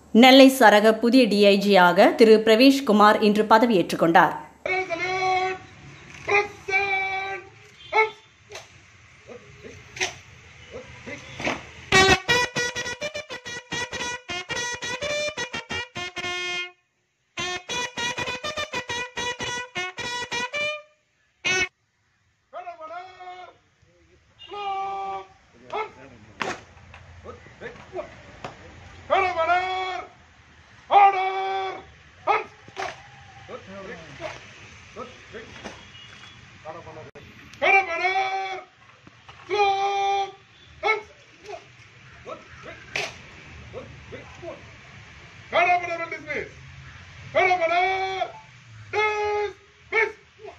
நெல்லை சரக புதிய டிஐஜியாக திரு பிரவேஷ் குமார் இன்று பதவியேற்றுக் கொண்டார் President! President! Order! Order! Order! Slow! Order! Dismiss! Order! Dismiss!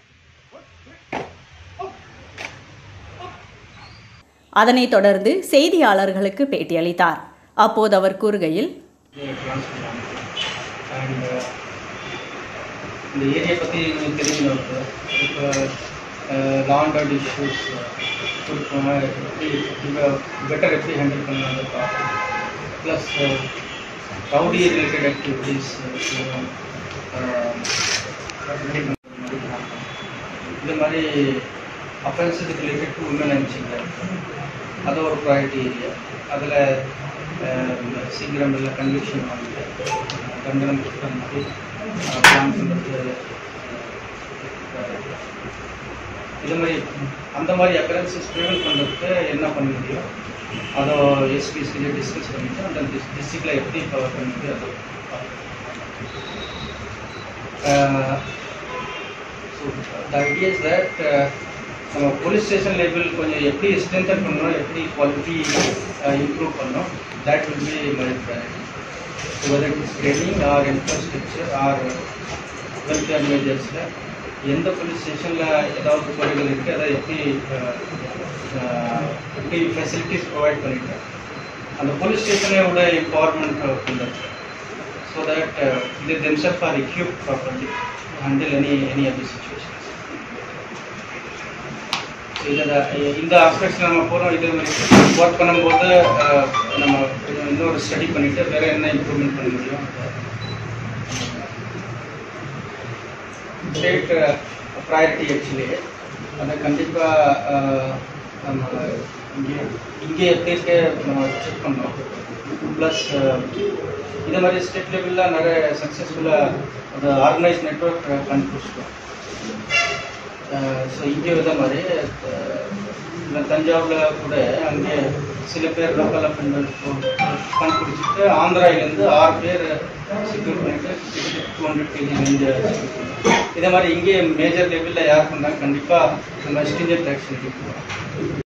அதனைத் தொடர்ந்து செய்தியாளர்களுக்கு பேட்டியளித்தார் அப்போது அவர் கூறுகையில் அண்ட் இந்த ஏரியா பற்றி உங்களுக்கு தெரியும் இப்போ லா அண்ட் ஆர்டர் இஷ்யூஸ் கொடுக்கணும் எப்படி இப்போ பெட்டர் எப்படி ஹேண்டில் பண்ணலாம்னு பார்க்கணும் ப்ளஸ் ரவுடி ரிலேட்டட் ஆக்டிவிட்டீஸ் இந்த மாதிரி அஃபென்ஸுக்கு related to women and children அது ஒரு ப்ரையாரிட்டி ஏரியா அதில் சீக்கிரம் இல்லை கன்விக்ஷன் வாங்கிட்டு தண்டனம் கொடுத்து பிளான் பண்ணுறது இது மாதிரி அந்த மாதிரி அக்கரன்சஸ் ப்ரிவென்ட் பண்ணுறதுக்கு என்ன பண்ண முடியும் அதை எஸ்பிஎஸ்சியில் டிஸ்கஸ் பண்ணிட்டு அந்த டிஸ்ட்ரிக்டில் எப்படி கவர் பண்ண முடியும் அதை so the idea is that நம்ம போலீஸ் ஸ்டேஷன் லெவல் கொஞ்சம் எப்படி ஸ்ட்ரென்தன் பண்ணணும் எப்படி குவாலிட்டி இம்ப்ரூவ் பண்ணணும் that will be my priority whether it is training or infrastructure or welfare மேஜர்ஸில் எந்த போலீஸ் ஸ்டேஷனில் ஏதாவது குறைகள் இருக்குது அதை எப்படி அஹ், அஹ், எப்படி ஃபெசிலிட்டிஸ் ப்ரொவைட் பண்ணிட்டு அந்த போலீஸ் ஸ்டேஷனோட எம்பவர்மெண்ட் பண்ணுறது so that they themselves are equipped properly to handle any any of the situations. இதில் இந்த ஆஸ்பெக்ட்ஸ் நம்ம போகிறோம் இது ஒர்க் பண்ணும்போது அஹ், நம்ம கொஞ்சம் இன்னொரு ஸ்டடி பண்ணிட்டு வேற என்ன இம்ப்ரூவ்மெண்ட் பண்ண முடியும் ஸ்டேட் ப்ரையாரிட்டி ஆக்சுவலி அதை கண்டிப்பாக நம்ம இங்கே இங்கே எப்படி இருக்கு நம்ம செக் பண்ணோம் ப்ளஸ் இந்த மாதிரி ஸ்டேட் லெவலில் நிறைய சக்ஸஸ்ஃபுல்லாக ஒரு ஆர்கனைஸ் நெட்ஒர்க் கண்டுபிடிச்சிட்டோம் ஸோ இங்கே வித மாதிரி இல்லை தஞ்சாவூரில் கூட அங்கே சில பேர் லோக்கல் அஃபெண்டர் கண்டுபிடிச்சிட்டு ஆந்திராவிலேருந்து ஆறு பேர் செக்யூர் பண்ணிட்டு டூ ஹண்ட்ரட் கேஜி இங்கே இதே மாதிரி இங்கே மேஜர் லெவலில் யார் பண்ணால் கண்டிப்பாக நம்ம ஸ்டிஞ்சர் ஆக்ஷன் எடுக்கணும்